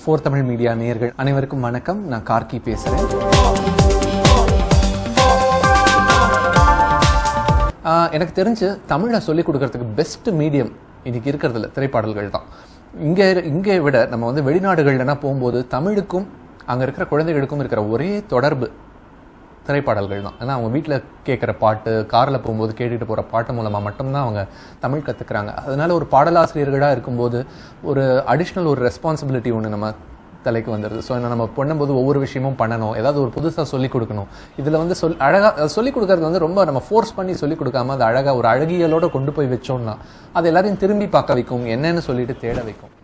four Tamil media நேயர்கள் அனைவருக்கும் வணக்கம் நான் கார்கி பேசுறேன் ஆஹ் எனக்கு தெரிஞ்சு தமிழை சொல்லிக் கொடுக்கறதுக்கு பெஸ்ட் மீடியம் இன்னைக்கு இருக்கிறதுல திரைப்பாடல்கள் தான் இங்கே இங்கே விட நம்ம வந்து வெளிநாடுகள்லனா போகும்போது தமிழுக்கும் அங்கே இருக்கிற குழந்தைகளுக்கும் இருக்கிற ஒரே தொடர்பு திரைப்பாடல்கள் தான் ஏன்னா அவங்க வீட்டில் கேட்குற பாட்டு காரில் போகும்போது கேட்டுட்டு போகிற பாட்டு மூலமாக மட்டும்தான் அவங்க தமிழ் கற்றுக்குறாங்க அதனால ஒரு பாடலாசிரியர்களாக இருக்கும்போது ஒரு அடிஷ்னல் ஒரு ரெஸ்பான்சிபிலிட்டி ஒன்று நம்ம தலைக்கு வந்துடுது ஸோ நம்ம பண்ணும்போது ஒவ்வொரு விஷயமும் பண்ணணும் ஏதாவது ஒரு புதுசாக சொல்லிக் கொடுக்கணும் இதில் வந்து சொல் அழகாக சொல்லிக் கொடுக்கறது வந்து ரொம்ப நம்ம ஃபோர்ஸ் பண்ணி சொல்லிக் கொடுக்காம அது அழகாக ஒரு அழகியலோட கொண்டு போய் வச்சோம்னா அது எல்லாரையும் திரும்பி பார்க்க வைக்கும் என்னன்னு சொல்லிட்டு தேட வைக்கும்